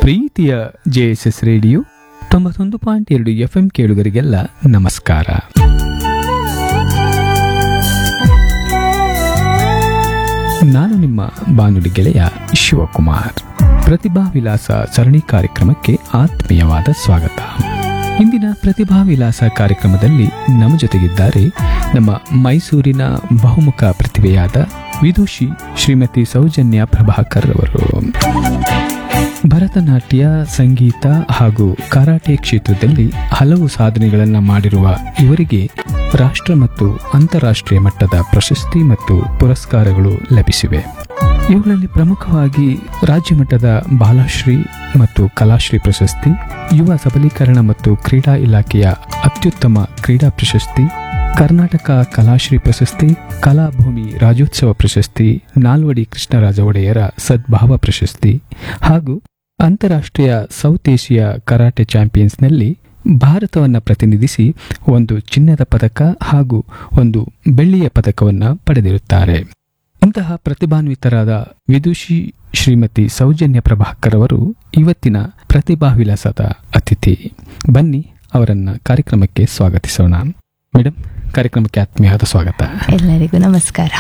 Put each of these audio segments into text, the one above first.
ಪ್ರೀತಿಯ JSS radio ತೊಂಬತ್ತೊಂದು point ಎರಡು ಎಫ್ಎಂ ಕೇಳುಗರಿಗೆಲ್ಲ ನಮಸ್ಕಾರ ನಾನು ನಿಮ್ಮ ಬಾನುಲಿ ಗೆಳೆಯ ಶಿವಕುಮಾರ್ ಪ್ರತಿಭಾ ವಿಲಾಸ ಸರಣಿ ಕಾರ್ಯಕ್ರಮಕ್ಕೆ ಆತ್ಮೀಯವಾದ ಸ್ವಾಗತ ಇಂದಿನ ಪ್ರತಿಭಾ ವಿಲಾಸ ಕಾರ್ಯಕ್ರಮದಲ್ಲಿ ನಮ್ಮ ಜೊತೆಗಿದ್ದಾರೆ ನಮ್ಮ ಮೈಸೂರಿನ ಬಹುಮುಖ ಪ್ರತಿಭೆಯಾದ ವಿದುಷಿ ಶ್ರೀಮತಿ ಸೌಜನ್ಯ ಪ್ರಭಾಕರ್ ಅವರು ಭರತನಾಟ್ಯ ಸಂಗೀತ ಹಾಗೂ ಕರಾಟೆ ಕ್ಷೇತ್ರದಲ್ಲಿ ಹಲವು ಸಾಧನೆಗಳನ್ನು ಮಾಡಿರುವ ಇವರಿಗೆ ರಾಷ್ಟ್ರ ಮತ್ತು ಅಂತಾರಾಷ್ಟ್ರೀಯ ಮಟ್ಟದ ಪ್ರಶಸ್ತಿ ಮತ್ತು ಪುರಸ್ಕಾರಗಳು ಲಭಿಸಿವೆ ಇವುಗಳಲ್ಲಿ ಪ್ರಮುಖವಾಗಿ ರಾಜ್ಯ ಮಟ್ಟದ ಬಾಲಶ್ರೀ ಮತ್ತು ಕಲಾಶ್ರೀ ಪ್ರಶಸ್ತಿ ಯುವ ಸಬಲೀಕರಣ ಮತ್ತು ಕ್ರೀಡಾ ಇಲಾಖೆಯ ಅತ್ಯುತ್ತಮ ಕ್ರೀಡಾ ಪ್ರಶಸ್ತಿ ಕರ್ನಾಟಕ ಕಲಾಶ್ರೀ ಪ್ರಶಸ್ತಿ ಕಲಾಭೂಮಿ ರಾಜ್ಯೋತ್ಸವ ಪ್ರಶಸ್ತಿ ನಾಲ್ವಡಿ ಕೃಷ್ಣರಾಜ ಒಡೆಯರ ಸದ್ಭಾವ ಪ್ರಶಸ್ತಿ ಹಾಗೂ ಅಂತಾರಾಷ್ಟ್ರೀಯ ಸೌತ್ ಏಷಿಯಾ ಕರಾಟೆ ಚಾಂಪಿಯನ್ಸ್ನಲ್ಲಿ ಭಾರತವನ್ನು ಪ್ರತಿನಿಧಿಸಿ ಒಂದು ಚಿನ್ನದ ಪದಕ ಹಾಗೂ ಒಂದು ಬೆಳ್ಳಿಯ ಪದಕವನ್ನು ಪಡೆದಿರುತ್ತಾರೆ ಇಂತಹ ಪ್ರತಿಭಾನ್ವಿತರಾದ ವಿದುಷಿ ಶ್ರೀಮತಿ ಸೌಜನ್ಯ ಪ್ರಭಾಕರ್ ಅವರು ಇವತ್ತಿನ ಪ್ರತಿಭಾ ವಿಲಾಸದ ಅತಿಥಿ ಬನ್ನಿ ಅವರನ್ನ ಕಾರ್ಯಕ್ರಮಕ್ಕೆ ಸ್ವಾಗತಿಸೋಣ ಮೇಡಮ್ ಕಾರ್ಯಕ್ರಮಕ್ಕೆ ಆತ್ಮೀಯವಾದ ಸ್ವಾಗತ ಎಲ್ಲರಿಗೂ ನಮಸ್ಕಾರ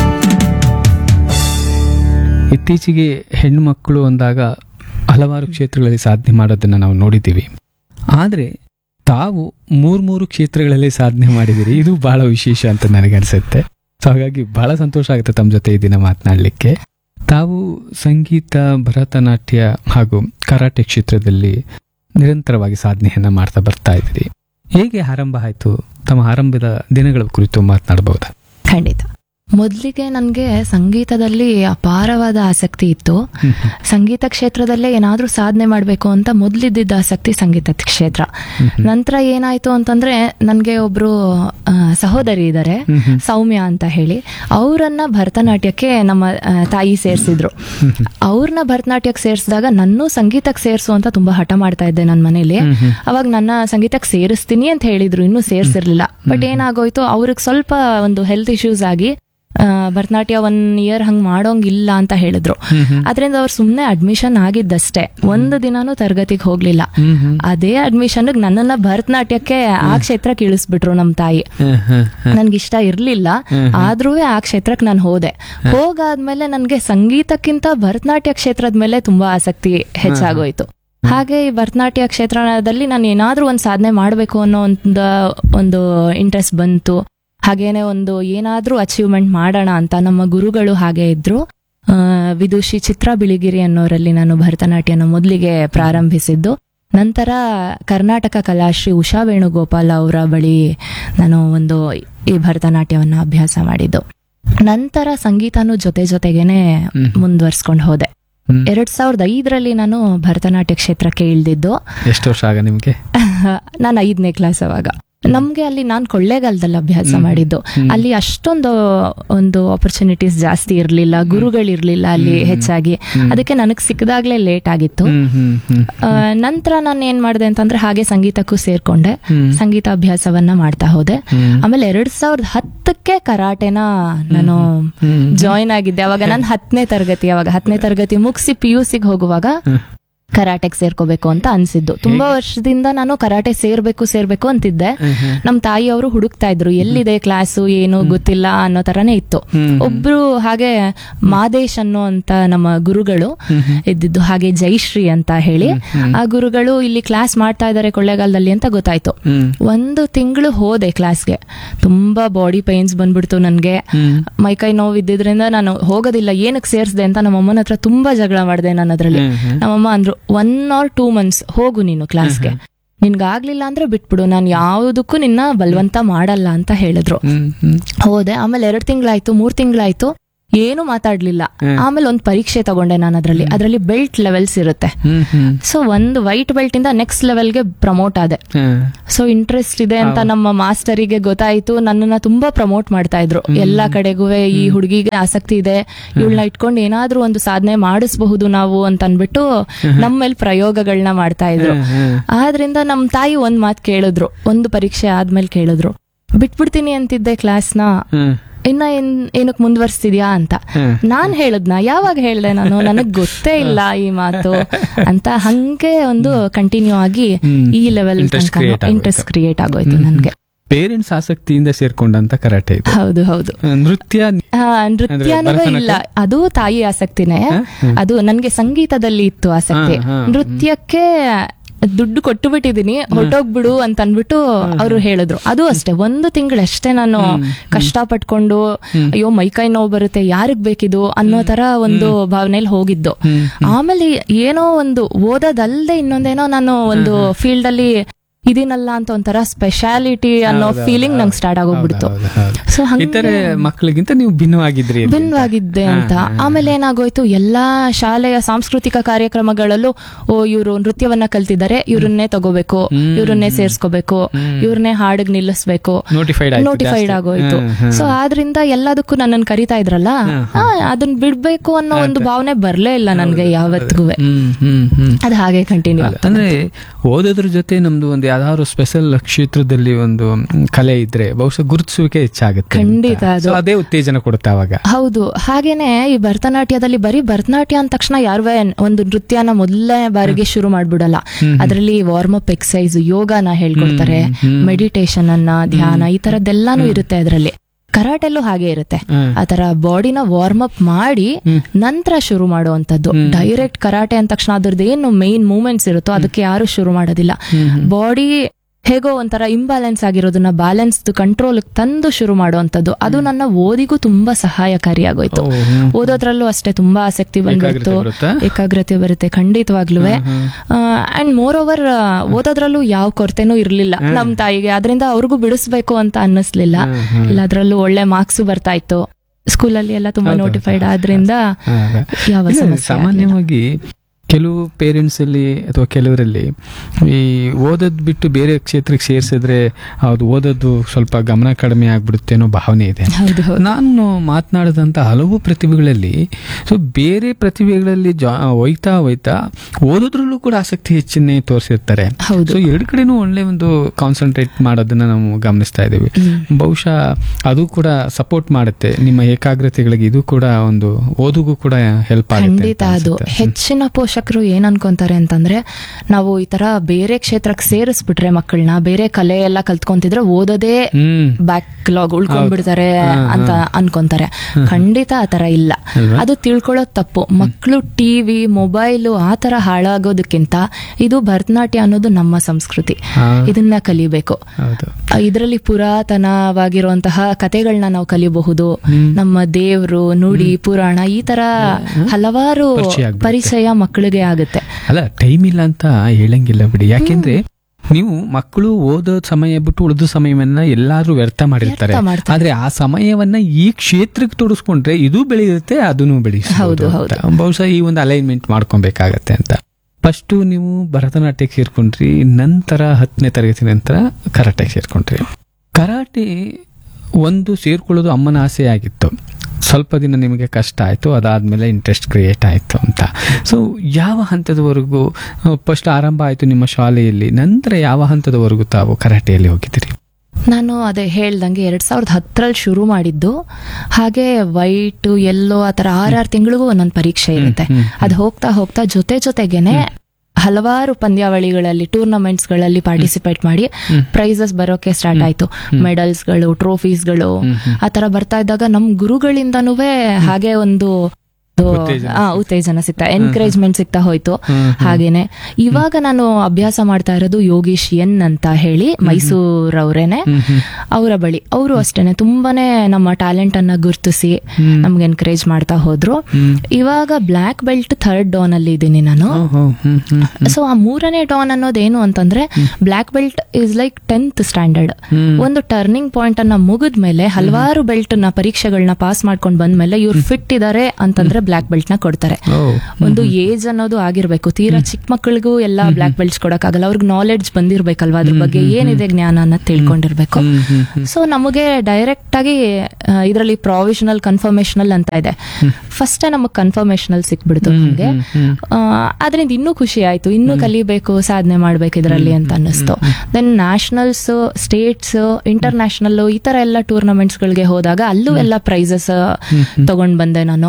ಇತ್ತೀಚೆಗೆ ಹೆಣ್ಣು ಮಕ್ಕಳು ಅಂದಾಗ ಹಲವಾರು ಕ್ಷೇತ್ರಗಳಲ್ಲಿ ಸಾಧನೆ ಮಾಡೋದನ್ನ ನಾವು ನೋಡಿದ್ದೀವಿ ಆದರೆ ತಾವು ಮೂರ್ ಮೂರು ಕ್ಷೇತ್ರಗಳಲ್ಲಿ ಸಾಧನೆ ಮಾಡಿದಿರಿ ಇದು ಬಹಳ ವಿಶೇಷ ಅಂತ ನನಗನ್ಸುತ್ತೆ ಸೊ ಹಾಗಾಗಿ ಬಹಳ ಸಂತೋಷ ಆಗುತ್ತೆ ತಮ್ಮ ಜೊತೆ ಈ ದಿನ ಮಾತನಾಡಲಿಕ್ಕೆ ತಾವು ಸಂಗೀತ ಭರತನಾಟ್ಯ ಹಾಗೂ ಕರಾಟೆ ಕ್ಷೇತ್ರದಲ್ಲಿ ನಿರಂತರವಾಗಿ ಸಾಧನೆಯನ್ನ ಮಾಡ್ತಾ ಬರ್ತಾ ಇದ್ದೀರಿ ಹೇಗೆ ಆರಂಭ ಆಯ್ತು ತಮ್ಮ ಆರಂಭದ ದಿನಗಳ ಕುರಿತು ಮಾತನಾಡಬಹುದಾ ಖಂಡಿತ ಮೊದಲಿಗೆ ನನಗೆ ಸಂಗೀತದಲ್ಲಿ ಅಪಾರವಾದ ಆಸಕ್ತಿ ಇತ್ತು ಸಂಗೀತ ಕ್ಷೇತ್ರದಲ್ಲೇ ಏನಾದರೂ ಸಾಧನೆ ಮಾಡಬೇಕು ಅಂತ ಮೊದಲಿದ್ದ ಆಸಕ್ತಿ ಸಂಗೀತ ಕ್ಷೇತ್ರ ನಂತರ ಏನಾಯ್ತು ಅಂತಂದ್ರೆ ನನಗೆ ಒಬ್ರು ಆ, ಸಹೋದರಿ ಇದ್ದಾರೆ ಸೌಮ್ಯ ಅಂತ ಹೇಳಿ ಅವರನ್ನ ಭರತನಾಟ್ಯಕ್ಕೆ ನಮ್ಮ ಆ, ತಾಯಿ ಸೇರಿಸಿದ್ರು ಅವ್ರನ್ನ ಭರತನಾಟ್ಯಕ್ಕೆ ಸೇರಿಸಿದಾಗ ನನ್ನೂ ಸಂಗೀತಕ್ಕೆ ಸೇರಿಸು ಅಂತ ತುಂಬಾ ಹಠ ಮಾಡ್ತಾ ಇದ್ದೆ ನನ್ನ ಮನೇಲಿ ಅವಾಗ ನನ್ನ ಸಂಗೀತಕ್ಕೆ ಸೇರಿಸ್ತೀನಿ ಅಂತ ಹೇಳಿದ್ರು ಇನ್ನೂ ಸೇರಿಸಿರ್ಲಿಲ್ಲ ಬಟ್ ಏನಾಗೋಯ್ತು ಅವ್ರಿಗೆ ಸ್ವಲ್ಪ ಒಂದು ಹೆಲ್ತ್ ಇಶ್ಯೂಸ್ ಆಗಿ ಆ, ಭರತನಾಟ್ಯ ಒನ್ ಇಯರ್ ಹಂಗ್ ಮಾಡೋಂಗಿಲ್ಲ ಅಂತ ಹೇಳಿದ್ರು ಅದರಿಂದ ಅವ್ರು ಸುಮ್ಮನೆ ಅಡ್ಮಿಷನ್ ಆಗಿದ್ದಷ್ಟೇ ಒಂದು ದಿನಾನು ತರಗತಿಗೆ ಹೋಗ್ಲಿಲ್ಲ ಅದೇ ಅಡ್ಮಿಷನ್ ನನ್ನನ್ನ ಭರತನಾಟ್ಯಕ್ಕೆ ಆ ಕ್ಷೇತ್ರಕ್ಕೆ ಇಳಿಸ್ಬಿಟ್ರು ನಮ್ಮ ತಾಯಿ ನನ್ಗೆ ಇಷ್ಟ ಇರ್ಲಿಲ್ಲ ಆದ್ರೂ ಆ ಕ್ಷೇತ್ರಕ್ಕೆ ನಾನು ಹೋದೆ ಹೋಗಾದ್ಮೇಲೆ ನನ್ಗೆ ಸಂಗೀತಕ್ಕಿಂತ ಭರತನಾಟ್ಯ ಕ್ಷೇತ್ರದ ಮೇಲೆ ತುಂಬಾ ಆಸಕ್ತಿ ಹೆಚ್ಚಾಗೋಯ್ತು ಹಾಗೆ ಈ ಭರತನಾಟ್ಯ ಕ್ಷೇತ್ರದಲ್ಲಿ ನಾನು ಏನಾದ್ರೂ ಒಂದು ಸಾಧನೆ ಮಾಡಬೇಕು ಅನ್ನೋ ಒಂದು ಒಂದು ಇಂಟ್ರೆಸ್ಟ್ ಬಂತು ಹಾಗೇನೆ ಒಂದು ಏನಾದ್ರೂ ಅಚೀವ್ಮೆಂಟ್ ಮಾಡೋಣ ಅಂತ ನಮ್ಮ ಗುರುಗಳು ಹಾಗೆ ಇದ್ರು ಆ, ವಿದುಷಿ ಚಿತ್ರ ಬಿಳಿಗಿರಿ ಅನ್ನೋರಲ್ಲಿ ನಾನು ಭರತನಾಟ್ಯನ ಮೊದಲಿಗೆ ಪ್ರಾರಂಭಿಸಿದ್ದು ನಂತರ ಕರ್ನಾಟಕ ಕಲಾಶ್ರೀ ಉಷಾ ವೇಣುಗೋಪಾಲ್ ಅವರ ಬಳಿ ನಾನು ಒಂದು ಈ ಭರತನಾಟ್ಯವನ್ನ ಅಭ್ಯಾಸ ಮಾಡಿದ್ದು ನಂತರ ಸಂಗೀತನೂ ಜೊತೆ ಜೊತೆಗೇನೆ ಮುಂದುವರ್ಸ್ಕೊಂಡು ಹೋದೆ ಹ್ಮ್. ಎರಡ್ ಸಾವಿರದ ಐದರಲ್ಲಿ ನಾನು ಭರತನಾಟ್ಯ ಕ್ಷೇತ್ರಕ್ಕೆ ಇಳ್ದಿದ್ದು ಎಷ್ಟು ವರ್ಷ ಆಗ ನಿಮ್ಗೆ ನಾನು ಐದನೇ ಕ್ಲಾಸ್ ಅವಾಗ ನಮ್ಗೆ ಅಲ್ಲಿ ನಾನು ಕೊಳ್ಳೇಗಾಲದಲ್ಲಿ ಅಭ್ಯಾಸ ಮಾಡಿದ್ದು ಅಲ್ಲಿ ಅಷ್ಟೊಂದು ಒಂದು ಆಪರ್ಚುನಿಟೀಸ್ ಜಾಸ್ತಿ ಇರಲಿಲ್ಲ ಗುರುಗಳಿರ್ಲಿಲ್ಲ ಅಲ್ಲಿ ಹೆಚ್ಚಾಗಿ ಅದಕ್ಕೆ ನನಗೆ ಸಿಕ್ಕದಾಗ್ಲೇ ಲೇಟ್ ಆಗಿತ್ತು ಹ್ಮ್ ಹ್ಮ್ ಹ್ಮ್ ಆ, ನಂತರ ನಾನು ಏನ್ ಮಾಡಿದೆ ಅಂತಂದ್ರೆ ಹಾಗೆ ಸಂಗೀತಕ್ಕೂ ಸೇರ್ಕೊಂಡೆ ಸಂಗೀತ ಅಭ್ಯಾಸವನ್ನ ಮಾಡ್ತಾ ಹೋದೆ ಆಮೇಲೆ ಎರಡ್ ಸಾವಿರದ ಹತ್ತಕ್ಕೆ ಕರಾಟೆನ ನಾನು ಜಾಯಿನ್ ಆಗಿದ್ದೆ ಅವಾಗ ನಾನು ಹತ್ತನೇ ತರಗತಿ ಅವಾಗ ಹತ್ತನೇ ತರಗತಿ ಮುಗಿಸಿ ಪಿ ಯು ಸಿಗೆ ಹೋಗುವಾಗ ಕರಾಟೆಗೆ ಸೇರ್ಕೋಬೇಕು ಅಂತ ಅನ್ಸಿದ್ದು ತುಂಬಾ ವರ್ಷದಿಂದ ನಾನು ಕರಾಟೆ ಸೇರ್ಬೇಕು ಸೇರ್ಬೇಕು ಅಂತಿದ್ದೆ ನಮ್ ತಾಯಿಯವರು ಹುಡುಕ್ತಾ ಇದ್ರು ಎಲ್ಲಿದೆ ಕ್ಲಾಸು ಏನು ಗೊತ್ತಿಲ್ಲ ಅನ್ನೋ ತರನೇ ಇತ್ತು ಒಬ್ರು ಹಾಗೆ ಮಾದೇಶ್ ಅನ್ನೋ ಅಂತ ನಮ್ಮ ಗುರುಗಳು ಇದ್ದಿದ್ದು ಹಾಗೆ ಜೈಶ್ರೀ ಅಂತ ಹೇಳಿ ಆ ಗುರುಗಳು ಇಲ್ಲಿ ಕ್ಲಾಸ್ ಮಾಡ್ತಾ ಇದ್ದಾರೆ ಕೊಳ್ಳೇಗಾಲದಲ್ಲಿ ಅಂತ ಗೊತ್ತಾಯ್ತು ಒಂದು ತಿಂಗಳು ಹೋದೆ ಕ್ಲಾಸ್ಗೆ ತುಂಬಾ ಬಾಡಿ ಪೈನ್ಸ್ ಬಂದ್ಬಿಡ್ತು ನನ್ಗೆ ಮೈಕೈ ನೋವು ಇದ್ದಿದ್ರಿಂದ ನಾನು ಹೋಗೋದಿಲ್ಲ ಏನಕ್ಕೆ ಸೇರಿಸಿದೆ ಅಂತ ನಮ್ಮ ಅಮ್ಮನ ಹತ್ರ ತುಂಬಾ ಜಗಳ ಮಾಡಿದೆ ನಾನು ಅದ್ರಲ್ಲಿ ನಮ್ಮಮ್ಮ ಅಂದ್ರು ಒನ್ ಆರ್ ಟೂ ಮಂತ್ಸ್ ಹೋಗು ನೀನು ಕ್ಲಾಸ್ಗೆ ನಿನ್ಗಾಗ್ಲಿಲ್ಲ ಅಂದ್ರೆ ಬಿಟ್ಬಿಡು ನಾನು ಯಾವುದಕ್ಕೂ ನಿನ್ನ ಬಲವಂತ ಮಾಡಲ್ಲ ಅಂತ ಹೇಳಿದ್ರು ಹ್ಮ್ ಹ್ಮ್ ಹೋದೆ ಆಮೇಲೆ ಎರಡ್ ತಿಂಗಳಾಯ್ತು ಮೂರ್ ತಿಂಗಳಾಯ್ತು ಏನು ಮಾತಾಡ್ಲಿಲ್ಲ ಆಮೇಲೆ ಒಂದು ಪರೀಕ್ಷೆ ತಗೊಂಡೆ ನಾನು ಅದ್ರಲ್ಲಿ ಅದ್ರಲ್ಲಿ ಬೆಲ್ಟ್ ಲೆವೆಲ್ಸ್ ಇರುತ್ತೆ ಹ್ಮ್ ಹ್ಮ್ ಸೊ ಒಂದು ವೈಟ್ ಬೆಲ್ಟ್ ಇಂದ ನೆಕ್ಸ್ಟ್ ಲೆವೆಲ್ಗೆ ಪ್ರಮೋಟ್ ಆದೆ ಹ್ಮ್ ಸೊ ಇಂಟ್ರೆಸ್ಟ್ ಇದೆ ಅಂತ ನಮ್ಮ ಮಾಸ್ಟರಿಗೆ ಗೊತ್ತಾಯ್ತು ನನ್ನನ್ನ ತುಂಬಾ ಪ್ರಮೋಟ್ ಮಾಡ್ತಾ ಇದ್ರು ಎಲ್ಲಾ ಕಡೆಗೂ ಈ ಹುಡುಗಿಗೆ ಆಸಕ್ತಿ ಇದೆ ಇವಳನ್ನ ಇಟ್ಕೊಂಡು ಏನಾದ್ರೂ ಒಂದು ಸಾಧನೆ ಮಾಡಿಸಬಹುದು ನಾವು ಅಂತ ಅನ್ಬಿಟ್ಟು ನಮ್ಮ ಮೇಲೆ ಪ್ರಯೋಗಗಳನ್ನ ಮಾಡ್ತಾ ಇದ್ರು ಆದ್ರಿಂದ ನಮ್ ತಾಯಿ ಒಂದ್ ಮಾತು ಕೇಳಿದ್ರು ಒಂದು ಪರೀಕ್ಷೆ ಆದ್ಮೇಲೆ ಕೇಳಿದ್ರು ಬಿಟ್ಬಿಡ್ತೀನಿ ಅಂತಿದ್ದೆ ಕ್ಲಾಸ್ನ ಹ್ಮ್ ಇನ್ನ ಏನ್ ಏನಕ್ ಮುಂದುವರ್ಸ್ತಿದ್ಯಾ ಅಂತ ಹ್ಮ್. ನಾನ್ ಹೇಳದ್ನ ಯಾವಾಗ ಹೇಳ್ದೆ ನಾನು ನನಗ್ ಗೊತ್ತೇ ಇಲ್ಲ ಈ ಮಾತು ಅಂತ ಹಂಗೆ ಒಂದು ಕಂಟಿನ್ಯೂ ಆಗಿ ಹ್ಮ್. ಈ ಲೆವೆಲ್ Interest create ಆಗೋಯ್ತು. ಇಂಟ್ರೆಸ್ಟ್ ಕ್ರಿಯೇಟ್ ಆಗೋಯ್ತು ನನ್ಗೆ ಪೇರೆಂಟ್ಸ್ ಆಸಕ್ತಿಯಿಂದ ಸೇರ್ಕೊಂಡಂತ ಕರಾಟೆ ಇದು ಹೌದು ಹೌದು ನೃತ್ಯ ಹಾ, ನೃತ್ಯನೂ ಭರತನಾಟ್ಯ? ಇಲ್ಲ ಅದು ತಾಯಿ ಆಸಕ್ತಿನೇ ಅದು ನನ್ಗೆ ಸಂಗೀತದಲ್ಲಿ ಇತ್ತು ಆಸಕ್ತಿ ಹಾ, ಹಾ, ನೃತ್ಯಕ್ಕೆ ದುಡ್ಡು ಕೊಟ್ಟು ಬಿಟ್ಟಿದೀನಿ ಹೊರಟೋಗ್ಬಿಡು ಅಂತ ಅನ್ಬಿಟ್ಟು ಅವರು ಹೇಳಿದ್ರು ಅದು ಅಷ್ಟೇ ಒಂದು ತಿಂಗಳಷ್ಟೇ ನಾನು ಕಷ್ಟ ಪಟ್ಕೊಂಡು ಅಯ್ಯೋ ಮೈಕೈ ನೋವು ಬರುತ್ತೆ ಯಾರಿಗ್ ಬೇಕಿದು ಅನ್ನೋ ತರ ಒಂದು ಭಾವನೆಯಲ್ಲಿ ಹೋಗಿದ್ದು ಆಮೇಲೆ ಏನೋ ಒಂದು ಓದೋದಲ್ದೆ ಇನ್ನೊಂದೇನೋ ನಾನು ಒಂದು ಫೀಲ್ಡ್ ಅಲ್ಲಿ ಇದೀನಲ್ಲ ಅಂತ ಒಂಥರ ಸ್ಪೆಷಾಲಿಟಿ ಅನ್ನೋ ಫೀಲಿಂಗ್ ನಂಗೆ ಸ್ಟಾರ್ಟ್ ಆಗೋಗ್ಬಿಡ್ತು ಹೌದು, ಹೌದು. ಸೊ ಹಂಗೆ ಇತರೆ ಮಕ್ಕಳಿಗಿಂತ ನೀವು ಭಿನ್ನವಾಗಿದ್ರಿ ಅಂತ. ಭಿನ್ನವಾಗಿದ್ದೆ ಅಂತ ಆಮೇಲೆ ಏನಾಗೋಯ್ತು ಎಲ್ಲಾ ಶಾಲೆಯ ಸಾಂಸ್ಕೃತಿಕ ಕಾರ್ಯಕ್ರಮಗಳಲ್ಲೂ ಓ ಇವರು ನೃತ್ಯವನ್ನ ಕಲ್ತಿದ್ದಾರೆ ಇವ್ರನ್ನೇ ತಗೋಬೇಕು ಇವ್ರನ್ನೇ ಸೇರ್ಸ್ಕೋಬೇಕು ಇವ್ರನ್ನೇ ಹಾಡಿಗೆ ನಿಲ್ಲಿಸ್ಬೇಕು Notified ಆಯ್ತು ನೋಟಿಫೈಡ್ ಜಾಸ್ತಿ. ಆಗೋಯ್ತು ಹ್ಮ್, ಹ್ಮ್. ಸೊ ಆದ್ರಿಂದ ಎಲ್ಲದಕ್ಕೂ ನನ್ನನ್ನು ಕರಿತಾ ಇದ್ರಲ್ಲ ಆ, ಅದನ್ನ ಬಿಡ್ಬೇಕು ಅನ್ನೋ ಒಂದು ಭಾವನೆ ಬರ್ಲೇ ಇಲ್ಲ ನನ್ಗೆ ಯಾವತ್ತಿಗೂ ಹ್ಮ್ ಹ್ಮ್ ಹ್ಮ್ ಅದು ಹಾಗೆ ಕಂಟಿನ್ಯೂ ಅಲ್ಲ, ಅಂದ್ರೆ ಓದೋದ್ರ ಜೊತೆ ನಮ್ದು ಒಂದು ಯಾವ್ದಾದ್ರು ಸ್ಪೆಷಲ್ ಕ್ಷೇತ್ರದಲ್ಲಿ ಒಂದು ಮ್, ಕಲೆ ಇದ್ರೆ ಬಹುಶಃ ಗುರುತಿಸುವಿಕೆ ಹೆಚ್ಚಾಗುತ್ತೆ ಅಂತ. ಖಂಡಿತ ಅದು. So ಅದೇ ಉತ್ತೇಜನ ಕೊಡುತ್ತೆ ಅವಾಗ ಹೌದು ಹಾಗೇನೆ ಈ ಭರತನಾಟ್ಯದಲ್ಲಿ ಬರೀ ಭರತನಾಟ್ಯ ಅಂದ ತಕ್ಷಣ ಯಾರುವೆ ಒಂದು ನೃತ್ಯನ ಮೊದಲನೇ ಬಾರಿಗೆ ಶುರು ಮಾಡ್ಬಿಡಲ್ಲ ಅದರಲ್ಲಿ ವಾರ್ಮ್ ಅಪ್ ಎಕ್ಸಸೈಸ್ ಯೋಗನ ಹೇಳ್ಕೊಡ್ತಾರೆ ಮೆಡಿಟೇಷನ್ ಅನ್ನ ಧ್ಯಾನ ಈ ತರದ್ದೆಲ್ಲಾನು ಇರುತ್ತೆ ಅದರಲ್ಲಿ ಕರಾಟೆಲ್ಲೂ ಹಾಗೆ ಇರುತ್ತೆ ಹ್ಮ್. ಆ ತರ ಬಾಡಿನ ವಾರ್ಮ್ ಅಪ್ ಮಾಡಿ ನಂತರ ಶುರು ಮಾಡುವಂತದ್ದು ಡೈರೆಕ್ಟ್ ಕರಾಟೆ ಅಂದ ತಕ್ಷಣ ಅದ್ರದ್ದು ಏನು ಮೇನ್ ಮೂವ್ಮೆಂಟ್ಸ್ ಇರುತ್ತೋ ಅದಕ್ಕೆ ಯಾರು ಶುರು ಮಾಡೋದಿಲ್ಲ ಬಾಡಿ ಹೇಗೋ ಒಂಥರ ಇಂಬ್ಯಾಲೆನ್ಸ್ ಆಗಿರೋದನ್ನ ಬ್ಯಾಲೆನ್ಸ್ ಕಂಟ್ರೋಲ್ ತಂದು ಶುರು ಮಾಡುವಂತದ್ದು ಅದು ನನ್ನ ಓದಿಗೂ ತುಂಬಾ ಸಹಾಯಕಾರಿಯಾಗೋಯ್ತು ಓ, ಹ್ಮ್. ಓದೋದ್ರಲ್ಲೂ ಅಷ್ಟೇ ತುಂಬಾ ಆಸಕ್ತಿ ಬಂದ್ಬಿಡ್ತು ಏಕಾಗ್ರತೆ ಬರುತ್ತಾ? ಏಕಾಗ್ರತೆ ಬರುತ್ತೆ ಖಂಡಿತವಾಗ್ಲೂ ಅಂಡ್ ಮೋರ್ ಓವರ್ ಓದೋದ್ರಲ್ಲೂ ಯಾವ ಕೊರತೆನೂ ಇರ್ಲಿಲ್ಲ ನಮ್ ತಾಯಿಗೆ ಅದರಿಂದ ಅವ್ರಿಗೂ ಬಿಡಿಸ್ಬೇಕು ಅಂತ ಅನ್ನಿಸ್ಲಿಲ್ಲ ಎಲ್ಲದ್ರಲ್ಲೂ ಒಳ್ಳೆ ಮಾರ್ಕ್ಸ್ ಬರ್ತಾ ಇತ್ತು ಸ್ಕೂಲಲ್ಲಿ ಎಲ್ಲ ತುಂಬಾ ನೋಟಿಫೈಡ್ ಆದ್ರಿಂದ ಹಾ, ಅದೇ. ಯಾವ ಇಲ್ಲ, ಸಮಸ್ಯೆ ಸಾಮಾನ್ಯವಾಗಿ ಕೆಲವು ಪೇರೆಂಟ್ಸ್ ಅಲ್ಲಿ ಅಥವಾ ಕೆಲವರಲ್ಲಿ ಈ ಓದೋದ್ ಬಿಟ್ಟು ಬೇರೆ ಕ್ಷೇತ್ರಕ್ಕೆ ಸೇರಿಸಿದ್ರೆ ಅದು ಓದೋದು ಸ್ವಲ್ಪ ಗಮನ ಕಡಿಮೆ ಆಗ್ಬಿಡುತ್ತೆ ಅನ್ನೋ ಭಾವನೆ ಇದೆ ಹೌದು ಹೌದು ನಾನು ಮಾತನಾಡಿದಂಥ ಹಲವು ಪ್ರತಿಭೆಗಳಲ್ಲಿ ಸೊ ಬೇರೆ ಪ್ರತಿಭೆಗಳಲ್ಲಿ ಜಾ ಒಯ್ತಾ ಒಯ್ತಾ ಓದೋದ್ರಲ್ಲೂ ಕೂಡ ಆಸಕ್ತಿ ಹೆಚ್ಚನ್ನೇ ತೋರಿಸಿರ್ತಾರೆ ಹೌದು ಸೊ ಎರಡು ಕಡೆನೂ ಒಳ್ಳೆ ಒಂದು ಕಾನ್ಸಂಟ್ರೇಟ್ ಮಾಡೋದನ್ನ ನಾವು ಗಮನಿಸ್ತಾ ಇದ್ದೀವಿ ಬಹುಶಃ ಅದು ಕೂಡ ಸಪೋರ್ಟ್ ಮಾಡುತ್ತೆ ನಿಮ್ಮ ಏಕಾಗ್ರತೆಗಳಿಗೆ ಇದು ಕೂಡ ಒಂದು ಓದುಗೂ ಕೂಡ ಹೆಲ್ಪ್ ಆಗುತ್ತೆ ಖಂಡಿತ ಅಂತ ಅದು ಅನ್ಸುತ್ತೆ. ಹೆಚ್ಚಿನ ಪೋಷಕರು ಏನ್ ಅನ್ಕೊಂತಾರೆ ಅಂತಂದ್ರೆ ನಾವು ಈ ತರ ಬೇರೆ ಕ್ಷೇತ್ರಕ್ಕೆ ಸೇರಿಸ್ಬಿಟ್ರೆ ಮಕ್ಕಳನ್ನ ಬೇರೆ ಕಲೆ ಎಲ್ಲ ಕಲ್ತ್ಕೊಂತಿದ್ರೆ ಓದೋದೇ ಹ್ಮ್ ಬ್ಯಾಕ್ಲಾಗ್ ಉಳ್ಕೊಂಡ್ಬಿಡ್ತಾರೆ ಅಂತ ಅನ್ಕೊಂತಾರೆ ಖಂಡಿತ ಆ ತರ ಇಲ್ಲ ಅದು ತಿಳ್ಕೊಳ್ಳೋದು ತಪ್ಪು ಮಕ್ಕಳು ಟಿವಿ ಮೊಬೈಲು ಆ ತರ ಹಾಳಾಗೋದಕ್ಕಿಂತ ಇದು ಭರತನಾಟ್ಯ ಅನ್ನೋದು ನಮ್ಮ ಸಂಸ್ಕೃತಿ ಹಾ. ಇದನ್ನ ಕಲಿಬೇಕು ಹೌದು ಇದರಲ್ಲಿ ಪುರಾತನವಾಗಿರುವಂತಹ ಕತೆಗಳನ್ನ ನಾವು ಕಲಿಬಹುದು ನಮ್ಮ ದೇವ್ರು ನುಡಿ ಪುರಾಣ ಈ ತರ ಹಲವಾರು ಪರಿಚಯ ಆಗ್ಬಿಡುತ್ತೆ. ಪರಿಚಯ ಮಕ್ಕಳಿಗೆ ಆಗುತ್ತೆ ಅಲ್ಲ ಟೈಮ್ ಇಲ್ಲ ಅಂತ ಹೇಳಂಗಿಲ್ಲ ಬಿಡಿ ಯಾಕೆಂದ್ರೆ ನೀವು ಮಕ್ಕಳು ಓದೋ ಸಮಯ ಬಿಟ್ಟು ಉಳಿದ ಸಮಯವನ್ನ ಎಲ್ಲಾರು ವ್ಯರ್ಥ ಮಾಡಿರ್ತಾರೆ ವ್ಯರ್ಥ ಮಾಡ್ತಾರೆ. ಆದ್ರೆ ಆ ಸಮಯವನ್ನ ಈ ಕ್ಷೇತ್ರಕ್ಕೆ ತೊಡಸ್ಕೊಂಡ್ರೆ ಇದು ಬೆಳೆಯುತ್ತೆ ಅದನ್ನು ಬೆಳೆಯುತ್ತೆ ಹೌದು, ಬಹುಶಃ ಈ ಒಂದು ಅಲೈನ್ಮೆಂಟ್ ಮಾಡ್ಕೊಬೇಕಾಗತ್ತೆ ಅಂತ ಫಸ್ಟ್ ನೀವು ಭರತನಾಟ್ಯಕ್ಕೆ ಸೇರ್ಕೊಂಡ್ರಿ ನಂತರ ಹತ್ತನೇ ತರಗತಿ ನಂತರ ಕರಾಟೆಗೆ ಸೇರ್ಕೊಂಡ್ರಿ ಕರಾಟೆ ಒಂದು ಸೇರ್ಕೊಳ್ಳೋದು ಅಮ್ಮನ ಆಸೆ ಆಗಿತ್ತು ಸ್ವಲ್ಪ ದಿನ ನಿಮಗೆ ಕಷ್ಟ ಆಯಿತು ಅದಾದಮೇಲೆ ಇಂಟ್ರೆಸ್ಟ್ ಕ್ರಿಯೇಟ್ ಆಯಿತು ಅಂತ ಸೊ ಯಾವ ಹಂತದವರೆಗೂ ಫಸ್ಟ್ ಆರಂಭ ಆಯಿತು ನಿಮ್ಮ ಶಾಲೆಯಲ್ಲಿ ನಂತರ ಯಾವ ಹಂತದವರೆಗೂ ತಾವು ಕರಾಟೆಯಲ್ಲಿ ಹೋಗಿದ್ದೀರಿ ನಾನು ಅದೇ ಹೇಳ್ದಂಗೆ ಎರಡ್ ಸಾವಿರದ ಹತ್ತರಲ್ಲಿ ಶುರು ಮಾಡಿದ್ದು ಹಾಗೆ ವೈಟ್ ಎಲ್ಲೋ ಆ ತರ ಆರಾರು ತಿಂಗಳಿಗೂ ಒಂದೊಂದು ಪರೀಕ್ಷೆ ಇರುತ್ತೆ ಅದು ಹೋಗ್ತಾ ಹೋಗ್ತಾ ಜೊತೆ ಜೊತೆಗೇನೆ ಹಲವಾರು ಪಂದ್ಯಾವಳಿಗಳಲ್ಲಿ ಟೂರ್ನಮೆಂಟ್ಸ್ ಗಳಲ್ಲಿ ಪಾರ್ಟಿಸಿಪೇಟ್ ಮಾಡಿ ಪ್ರೈಸಸ್ ಬರೋಕೆ ಸ್ಟಾರ್ಟ್ ಆಯ್ತು ಮೆಡಲ್ಸ್ಗಳು ಟ್ರೋಫೀಸ್ಗಳು ಆ ತರ ಬರ್ತಾ ಇದ್ದಾಗ ನಮ್ ಗುರುಗಳಿಂದನೂ ಹಾಗೆ ಒಂದು ಉತ್ತೇಜನ ಆ, ಉತ್ತೇಜನ ಸಿಗ್ತಾ ಎನ್ಕರೇಜ್ಮೆಂಟ್ ಸಿಗ್ತಾ ಹೋಯ್ತು ಹಾಗೇನೆ ಇವಾಗ ನಾನು ಅಭ್ಯಾಸ ಮಾಡ್ತಾ ಇರೋದು ಯೋಗೀಶ್ ಎನ್ ಅಂತ ಹೇಳಿ ಮೈಸೂರವ್ರೇನೆ ಅವರ ಬಳಿ ಅವರು ಅಷ್ಟೇನೆ ತುಂಬಾನೇ ನಮ್ಮ ಟ್ಯಾಲೆಂಟ್ ಅನ್ನ ಗುರುತಿಸಿ ನಮ್ಗೆ ಎನ್ಕರೇಜ್ ಮಾಡ್ತಾ ಹೋದ್ರು ಇವಾಗ ಬ್ಲ್ಯಾಕ್ ಬೆಲ್ಟ್ ಥರ್ಡ್ ಡಾನ್ ಅಲ್ಲಿ ಇದ್ದೀನಿ ನಾನು ಸೊ ಆ ಮೂರನೇ ಡಾನ್ ಅನ್ನೋದೇನು ಅಂತಂದ್ರೆ black belt is like tenth standard ಒಂದು ಟರ್ನಿಂಗ್ ಪಾಯಿಂಟ್ ಅನ್ನ ಮುಗಿದ್ಮೇಲೆ ಹಲವಾರು ಬೆಲ್ಟ್ ನ ಪರೀಕ್ಷೆಗಳನ್ನ ಪಾಸ್ ಮಾಡ್ಕೊಂಡು ಬಂದ್ಮೇಲೆ ಇವ್ರು ಫಿಟ್ ಇದಾರೆ ಅಂತಂದ್ರೆ ಬ್ಲಾಕ್ ಬೆಲ್ಟ್ ನ ಕೊಡ್ತಾರೆ ಓ ಒಂದು ಏಜ್ ಅನ್ನೋದು ಆಗಿರ್ಬೇಕು ತೀರಾ ಚಿಕ್ಕ ಮಕ್ಕಳಿಗೂ ಎಲ್ಲ ಬ್ಲಾಕ್ ಬೆಲ್ಟ್ಸ್ ಕೊಡಕ್ಕಾಗಲ್ಲ ಅವ್ರಿಗೆ ನಾಲೆಡ್ಜ್ ಬಂದಿರ್ಬೇಕಲ್ವಾ ಅದ್ರ ಬಗ್ಗೆ ಏನಿದೆ ಜ್ಞಾನ ಅನ್ನೋದು ತಿಳ್ಕೊಂಡಿರ್ಬೇಕು ಹ್ಮ್ ಹ್ಮ್ ಹ್ಮ್ ಸೊ ನಮಗೆ ಡೈರೆಕ್ಟ್ ಆಗಿ ಇದರಲ್ಲಿ ಪ್ರಾವಿಷನಲ್ ಕನ್ಫರ್ಮೇಶನಲ್ ಅಂತ ಇದೆ ಫಸ್ಟ್ ನಮಗೆ ಕನ್ಫರ್ಮೇಶನಲ್ ಸಿಕ್ಬಿಡ್ತು ನಮಗೆ ಅದರಿಂದ ಇನ್ನೂ ಖುಷಿ ಆಯ್ತು ಇನ್ನೂ ಕಲಿಬೇಕು ಸಾಧನೆ ಮಾಡ್ಬೇಕು ಇದರಲ್ಲಿ ಅಂತ ಅನ್ನಿಸ್ತು ದೆನ್ ನ್ಯಾಷನಲ್ಸ್ ಸ್ಟೇಟ್ಸ್ ಇಂಟರ್ನ್ಯಾಷನಲ್ ಈ ತರ ಎಲ್ಲ ಟೂರ್ನಮೆಂಟ್ಸ್ ಗಳಿಗೆ ಹೋದಾಗ ಅಲ್ಲೂ ಎಲ್ಲ ಪ್ರೈಸಸ್ ತಗೊಂಡ್ ಬಂದೆ ನಾನು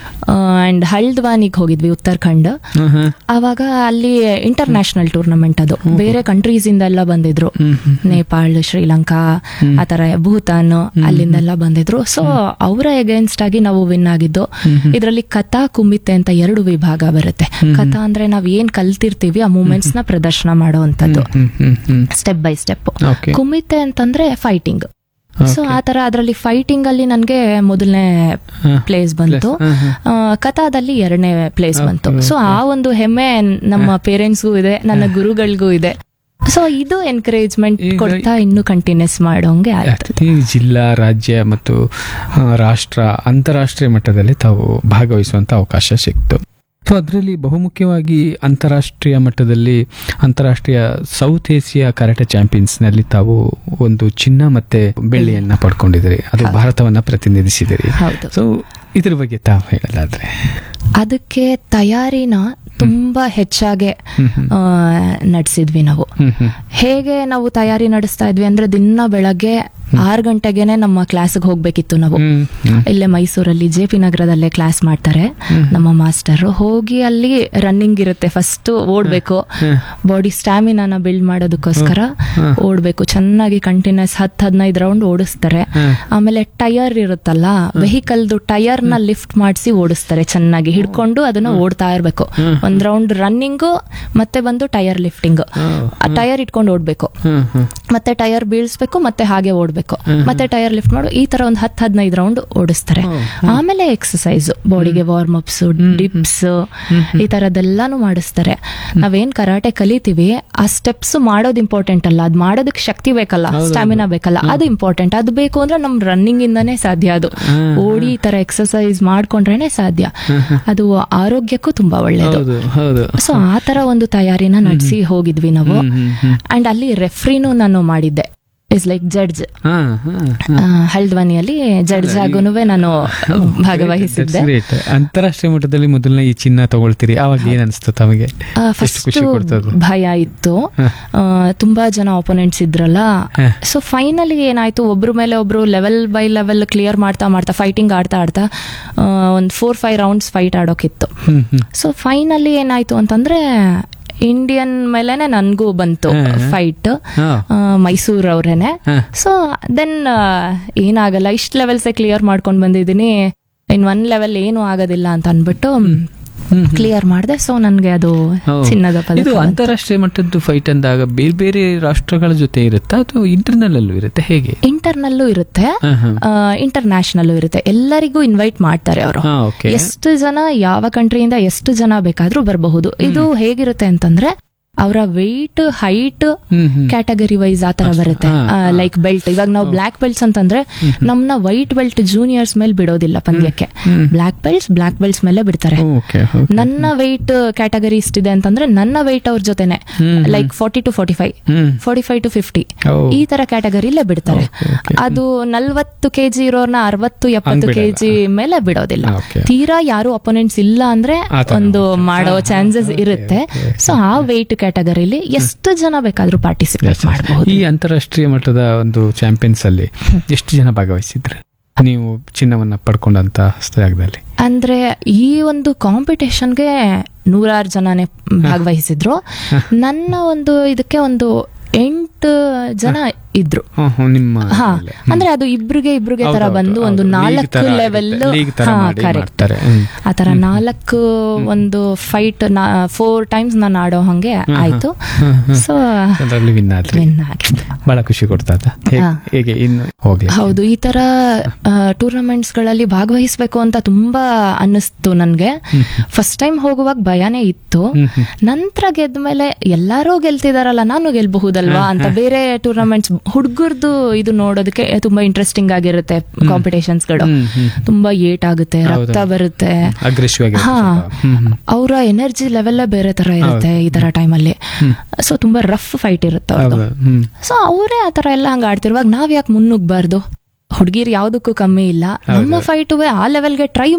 ಅಂಡ್ ಹಲ್ದ್ವಾನಿಗೆ ಹೋಗಿದ್ವಿ ಉತ್ತರಾಖಂಡ್ ಹ್ಮ್ ಹ್ಮ್ ಅವಾಗ ಅಲ್ಲಿ ಇಂಟರ್ನ್ಯಾಷನಲ್ ಟೂರ್ನಮೆಂಟ್ ಅದು ಬೇರೆ ಕಂಟ್ರೀಸ್ ಇಂದೆಲ್ಲ ಬಂದಿದ್ರು ನೇಪಾಳ ಶ್ರೀಲಂಕಾ ಆತರ ಭೂತಾನ್ ಅಲ್ಲಿಂದೆಲ್ಲ ಬಂದಿದ್ರು ಸೊ ಅವರ ಎಗೇನ್ಸ್ಟ್ ಆಗಿ ನಾವು ವಿನ್ ಆಗಿದ್ದು ಇದರಲ್ಲಿ ಕಥಾ ಕುಂಬಿತೆ ಅಂತ ಎರಡು ವಿಭಾಗ ಬರುತ್ತೆ ಕಥಾ ಅಂದ್ರೆ ನಾವ್ ಏನ್ ಕಲ್ತಿರ್ತೀವಿ ಆ ಮೂಮೆಂಟ್ಸ್ ನ ಪ್ರದರ್ಶನ ಮಾಡುವಂತದ್ದು hmm hmm hmm step by step okay ಕುಂಬಿತೆ ಅಂತಂದ್ರೆ ಫೈಟಿಂಗ್ ಸೊ ಆ ತರ ಅದರಲ್ಲಿ ಫೈಟಿಂಗ್ ಅಲ್ಲಿ ನನ್ಗೆ ಮೊದಲನೇ ಹಾ. ಪ್ಲೇಸ್ ಬಂತು ಹಾ, ಹಾ. ಆ, ಕಥಾದಲ್ಲಿ ಎರಡನೇ ಪ್ಲೇಸ್ ಬಂತು ಸೊ ಆ ಒಂದು ಹೆಮ್ಮೆ ನಮ್ಮ ಪೇರೆಂಟ್ಸ್ಗೂ ಇದೆ ನನ್ನ ಗುರುಗಳಿಗೂ ಇದೆ ಸೊ ಇದು ಎನ್ಕರೇಜ್ಮೆಂಟ್ ಈಗ- ಕೊಡ್ತಾ ಇನ್ನು ಕಂಟಿನ್ಯೂಸ್ ಮಾಡೋಂಗೆ ಆಯ್ತು ಈ ಜಿಲ್ಲಾ ರಾಜ್ಯ ಮತ್ತು ಆ, ರಾಷ್ಟ್ರ ಅಂತಾರಾಷ್ಟ್ರೀಯ ಮಟ್ಟದಲ್ಲಿ ತಾವು ಭಾಗವಹಿಸುವಂತ ಅವಕಾಶ ಸಿಕ್ತು ಸೊ ಅದರಲ್ಲಿ ಬಹುಮುಖ್ಯವಾಗಿ ಅಂತಾರಾಷ್ಟ್ರೀಯ ಮಟ್ಟದಲ್ಲಿ ಅಂತಾರಾಷ್ಟ್ರೀಯ ಸೌತ್ ಏಷ್ಯಾ ಕರಾಟೆ ಚಾಂಪಿಯನ್ಸ್ ನಲ್ಲಿ ತಾವು ಒಂದು ಚಿನ್ನ ಮತ್ತೆ ಬೆಳ್ಳಿಯನ್ನ ಪಡ್ಕೊಂಡಿದ್ದೀರಿ ಅದು ಭಾರತವನ್ನ ಪ್ರತಿನಿಧಿಸಿದಿರಿ ಹೌದು ಸೊ ಇದ್ರ ಬಗ್ಗೆ ತಾವು ಹೇಳೋದಾದ್ರೆ ಅದಕ್ಕೆ ತಯಾರಿನ ತುಂಬಾ ಹೆಚ್ಚಾಗೆ ಹ್ಮ್ ಹ್ಮ್. ನಡೆಸಿದ್ವಿ ನಾವು ಹ್ಮ್ ಹ್ಮ್ ಹೇಗೆ ನಾವು ತಯಾರಿ ನಡೆಸ್ತಾ ಇದ್ವಿ ಅಂದ್ರೆ ದಿನ ಬೆಳಗ್ಗೆ ಆರು ಗಂಟೆಗೆನೆ ನಮ್ಮ ಕ್ಲಾಸ್ಗೆ ಹೋಗ್ಬೇಕಿತ್ತು ನಾವು ಹ್ಮ್ ಹ್ಮ್ ಇಲ್ಲೇ ಮೈಸೂರಲ್ಲಿ ಜೆ ಪಿ ನಗರದಲ್ಲೇ ಕ್ಲಾಸ್ ಮಾಡ್ತಾರೆ ನಮ್ಮ ಮಾಸ್ಟರ್ ಹೋಗಿ ಅಲ್ಲಿ ರನ್ನಿಂಗ್ ಇರುತ್ತೆ ಫಸ್ಟ್ ಓಡ್ಬೇಕು ಬಾಡಿ ಸ್ಟ್ಯಾಮಿನಾನ ಬಿಲ್ಡ್ ಮಾಡೋದಕ್ಕೋಸ್ಕರ ಓಡ್ಬೇಕು ಚೆನ್ನಾಗಿ ಕಂಟಿನ್ಯೂಸ್ ಹತ್ತು ಹದಿನೈದು ರೌಂಡ್ ಓಡಿಸ್ತಾರೆ ಆಮೇಲೆ ಟೈರ್ ಇರುತ್ತಲ್ಲ ವೆಹಿಕಲ್ದು ಟೈರ್ ನ ಲಿಫ್ಟ್ ಮಾಡಿಸಿ ಓಡಿಸ್ತಾರೆ ಚೆನ್ನಾಗಿ ಹಿಡ್ಕೊಂಡು ಅದನ್ನ ಓಡ್ತಾ ಇರ್ಬೇಕು ಒಂದ್ ರೌಂಡ್ ರನ್ನಿಂಗು ಮತ್ತೆ ಬಂದು ಟೈರ್ ಲಿಫ್ಟಿಂಗ್ ಟೈರ್ ಇಟ್ಕೊಂಡು ಓಡ್ಬೇಕು ಹ್ಮ್ ಹ್ಮ್ ಮತ್ತೆ ಟೈರ್ ಬೀಳ್ಸ್ಬೇಕು ಮತ್ತೆ ಹಾಗೆ ಓಡ್ಬೇಕು ಮತ್ತೆ ಟೈರ್ ಲಿಫ್ಟ್ ಮಾಡು ಈ ತರ ಒಂದು ಹತ್ತು ಹದಿನೈದು ರೌಂಡ್ ಓಡಿಸ್ತಾರೆ ಆಮೇಲೆ ಎಕ್ಸಸೈಸ್ ಬಾಡಿಗೆ ವಾರ್ಮ್ ಅಪ್ಸ್ ಡಿಪ್ಸ್ ಈ ತರದೆಲ್ಲಾನು ಮಾಡಿಸ್ತಾರೆ ನಾವೇನ್ ಕರಾಟೆ ಕಲಿತೀವಿ ಆ ಸ್ಟೆಪ್ಸ್ ಮಾಡೋದು ಇಂಪಾರ್ಟೆಂಟ್ ಅಲ್ಲ ಅದ್ ಮಾಡೋದಕ್ಕೆ ಶಕ್ತಿ ಬೇಕಲ್ಲ ಸ್ಟಾಮಿನಾ ಬೇಕಲ್ಲ ಅದು ಇಂಪಾರ್ಟೆಂಟ್ ಅದು ಬೇಕು ಅಂದ್ರೆ ನಮ್ ರನ್ನಿಂಗ್ ಇಂದಾನೇ ಸಾಧ್ಯ ಅದು ಓಡಿ ಈ ತರ ಎಕ್ಸಸೈಸ್ ಮಾಡ್ಕೊಂಡ್ರೇನೆ ಸಾಧ್ಯ ಅದು ಆರೋಗ್ಯಕ್ಕೂ ತುಂಬಾ ಒಳ್ಳೇದು ಹೌದು ಹೌದು ಸೊ ಆ ತರ ಒಂದು ತಯಾರಿನ ನಡೆಸಿ ಹೋಗಿದ್ವಿ ನಾವು ಅಂಡ್ ಅಲ್ಲಿ ರೆಫ್ರಿನೂ ನಾನು ಮಾಡಿದ್ದೆ ಇಸ್ ಲೈಕ್ ಜಡ್ಜ್ ಹಾ ಹಾ ಹಲ್ದ್ವಾನಿಯಲ್ಲಿ ಜಡ್ಜ್ ಆಗುನು ನಾನು ಭಾಗವಹಿಸಿದ್ದೆ Great. ಅಂತಾರಾಷ್ಟ್ರೀಯ ಮಟ್ಟದಲ್ಲಿ ಮೊದಲನೇ ಈ ಚಿನ್ನ ತಗೊಳ್ತೀರಿ ಅವಾಗ ಏನ್ ಅನಿಸ್ತು ತಮಗೆ ಎಷ್ಟು ಫಸ್ಟ್ ಖುಷಿ ಕೊಡ್ತದೆ ಭಯ ಇತ್ತು ಆ, ತುಂಬಾ ಜನ ಒಪೋನೆಂಟ್ಸ್ ಇದ್ರಲ್ಲ ಹ. ಸೊ ಫೈನಲಿ ಏನಾಯ್ತು ಒಬ್ರ ಮೇಲೆ ಒಬ್ರು ಲೆವೆಲ್ ಬೈ ಲೆವೆಲ್ ಕ್ಲಿಯರ್ ಮಾಡ್ತಾ ಮಾಡ್ತಾ ಫೈಟಿಂಗ್ ಆಡ್ತಾ ಆಡ್ತಾ ಒಂದು ಫೋರ್ ಫೈವ್ ರೌಂಡ್ಸ್ ಫೈಟ್ ಆಡೋಕಿತ್ತು ಹ್ಮ್ ಹ್ಮ್ ಸೊ ಫೈನಲಿ ಏನಾಯ್ತು ಅಂತಂದ್ರೆ ಇಂಡಿಯನ್ ಮೇಲೆನೆ ನನ್ಗೂ ಬಂತು ಫೈಟ್ ಹಾ. ಮೈಸೂರ್ ಅವ್ರೇನೆ ಹಾ. ಸೊ ದೆನ್ ಏನಾಗಲ್ಲ ಇಷ್ಟ ಲೆವೆಲ್ಸೇ ಕ್ಲಿಯರ್ ಮಾಡ್ಕೊಂಡ್ ಬಂದಿದ್ದೀನಿ ಇನ್ ಒನ್ ಲೆವೆಲ್ ಏನು ಆಗೋದಿಲ್ಲ ಅಂತ ಅನ್ಬಿಟ್ಟು ಹ್ಮ್. ಕ್ಲಿಯರ್ ಮಾಡಿದೆ ಸೊ ನನ್ಗೆ ಅದು ಹೌ. ಚಿನ್ನದ ಇದು ಪದಕ ಬಂತು. ಅಂತಾರಾಷ್ಟ್ರೀಯ ಮಟ್ಟದ್ದು ಫೈಟ್ ಅಂದಾಗ ಬೇರೆ ಬೇರೆ ರಾಷ್ಟ್ರಗಳ ಜೊತೆ ಇರುತ್ತಾ ಅಥವಾ ಇಂಟರ್ನಲ್ ಅಲ್ಲೂ ಇರುತ್ತೆ ಹೇಗೆ ಇಂಟರ್ನಲ್ಲೂ ಇರುತ್ತೆ ಹಾ, ಹಾ. ಇಂಟರ್ನ್ಯಾಷನಲ್ ಇರುತ್ತೆ ಎಲ್ಲರಿಗೂ ಇನ್ವೈಟ್ ಮಾಡ್ತಾರೆ ಅವರು ಹಾ ಓಕೆ ಎಷ್ಟು ಜನ ಯಾವ ಕಂಟ್ರಿಯಿಂದ ಎಷ್ಟು ಜನ ಬೇಕಾದ್ರೂ ಬರಬಹುದು ಇದು ಹೇಗಿರುತ್ತೆ ಅಂತಂದ್ರೆ ಅವರ weight height hmm hmm category wise ಆ ತರ ಬರುತ್ತೆ ಹಾ, ಲೈಕ್ ಬೆಲ್ಟ್ ಇವಾಗ ನಾವು ಬ್ಲಾಕ್ ಬೆಲ್ಟ್ಸ್ ಅಂತಂದ್ರೆ ನಮ್ನ ವೈಟ್ ಬೆಲ್ಟ್ ಜೂನಿಯರ್ಸ್ ಮೇಲೆ ಬಿಡೋದಿಲ್ಲ ಪಂದ್ಯಕ್ಕೆ ಬ್ಲಾಕ್ ಬೆಲ್ಟ್ಸ್ ಬ್ಲಾಕ್ ಬೆಲ್ಟ್ಸ್ ಮೇಲೆ ಬಿಡ್ತಾರೆ ಓಕೆ ನನ್ನ ವೆಯ್ಟ್ ಕ್ಯಾಟಗರಿ ಇಷ್ಟಿದೆ ಅಂತಂದ್ರೆ ನನ್ನ ವೆಯ್ಟ್ ಅವ್ರ ಜೊತೆನೆ like forty to forty five hmm forty five to fifty ಓ. ಈ ತರ ಕ್ಯಾಟಗರಿಲೇ ಬಿಡ್ತಾರೆ ಅದು ನಲ್ವತ್ತು ಕೆಜಿ ಇರೋರ್ನ ಅರವತ್ತು ಎಪ್ಪತ್ತು ಬಿಡಲ್ಲ. ಕೆಜಿ ಮೇಲೆ ಬಿಡೋದಿಲ್ಲ Okay. ತೀರಾ ಯಾರು ಅಪೋನೆಂಟ್ಸ್ ಇಲ್ಲ ಅಂದ್ರೆ ಆ ತರ. ಒಂದು ಮಾಡೋ ಚಾನ್ಸಸ್ ಇರುತ್ತೆ ಸೊ ಆ ವೆಯ್ಟ್ ಕ್ಯಾಟಗರಿಲಿ ಎಷ್ಟು ಜನ ಬೇಕಾದ್ರೂ ಪಾರ್ಟಿಸಿಪೇಟ್ ಮಾಡಬಹುದು ಈ ಅಂತಾರಾಷ್ಟ್ರೀಯ ಮಟ್ಟದ ಒಂದು ಚಾಂಪಿಯನ್ಸ್ ಅಲ್ಲಿ ಎಷ್ಟು ಜನ ಭಾಗವಹಿಸಿದ್ರು ನೀವು ಚಿನ್ನವನ್ನ ಪಡ್ಕೊಂಡಂತ ಜಾಗದಲ್ಲಿ ಅಂದ್ರೆ ಈ ಒಂದು ಕಾಂಪಿಟೇಷನ್ಗೆ ನೂರಾರು ಜನನೇ ಭಾಗವಹಿಸಿದ್ರು ನನ್ನ ಒಂದು ಇದಕ್ಕೆ ಒಂದು ಎಂಟು ಜನ ಇದ್ರು ಹ್ಮ್, ಹ್ಮ್, ನಿಮ್ಮ ಹಾ ಇದ್ರಲ್ಲಿ. ಅಂದ್ರೆ ಅದು ಇಬ್ರಿಗೆ ಇಬ್ರಿಗೆ ತರ ಹೌದೌದು, ಬಂದು ಒಂದು ಹೌದು. League ನಾಲ್ಕು ತರ ಲೆವೆಲ್ ಇರುತ್ತೆ. League ತರ ಮಾಡಿ ಕರೆಕ್ಟ್ ಮಾಡ್ತಾರೆ. ಹ್ಮ್. ಆ ತರ ನಾಲ್ಕು ಒಂದು ಫೈಟ್ ಫೋರ್ ಟೈಮ್ಸ್ ನಾನು ಆಡೋ ಹಂಗೆ ಆಯ್ತು ಸೊ ಅದರಲ್ಲಿ ವಿನ್ ಆದ್ರಿ ವಿನ್ ಆಗಿತ್ತು ಬಹಳ ಖುಷಿ ಕೊಡ್ತಾ ಇತ್ತ? ಹೇಗ್- ಹಾ. ಹೇಗೆ ಇನ್ನು ಹೋಗ್ಲಿ ಹೌದು ಈ ತರ ಟೂರ್ನಮೆಂಟ್ಸ್ ಗಳಲ್ಲಿ ಭಾಗವಹಿಸ್ಬೇಕು ಅಂತ ತುಂಬಾ ಅನ್ನಿಸ್ತು ನನ್ಗೆ ಫಸ್ಟ್ ಟೈಮ್ ಹೋಗುವಾಗ ಭಯನೇ ಇತ್ತು ನಂತರ ಗೆದ್ಮೇಲೆ ಎಲ್ಲಾರು ಗೆಲ್ತಿದಾರಲ್ಲ ನಾನು ಗೆಲ್ಬಹುದಲ್ವಾ ಅಂತ ಬೇರೆ ಟೂರ್ನಮೆಂಟ್ಸ್ ಹುಡುಗರ್ದು ಇದು ನೋಡೋದಕ್ಕೆ ತುಂಬಾ ಇಂಟ್ರೆಸ್ಟಿಂಗ್ ಆಗಿರುತ್ತೆ ಕಾಂಪಿಟೇಷನ್ಸ್ಗಳು ಹ್ಮ್, ಹ್ಮ್. ತುಂಬಾ ಏಟ್ ಆಗುತ್ತೆ ರಕ್ತ ಬರುತ್ತೆ ಅಗ್ರೆಸಿವ್ ಆಗಿ ಹಾ ಅವರ ಎನರ್ಜಿ ಲೆವೆಲ್ಲೇ ಬೇರೆ ತರ ಇರುತ್ತೆ ಈ ತರ ಟೈಮಲ್ಲಿ ಸೊ ತುಂಬಾ ರಫ್ ಫೈಟ್ ಇರುತ್ತೆ ಅವ್ರದ್ದು ಹ್ಮ್ ಸೊ ಅವರೇ ಆ ಥರ ಎಲ್ಲ ಹಂಗ ಆಡ್ತಿರುವಾಗ ನಾವ್ ಯಾಕೆ ಮುನ್ನುಗ್ಬಾರ್ದು ಹುಡುಗಿರ್ ಯಾವ್ದಕ್ಕೂ ಕಮ್ಮಿ ಇಲ್ಲ ನಮ್ಮ ಫೈಟುವೆ ಆ ಲೆವೆಲ್ಗೆ ಟ್ರೈ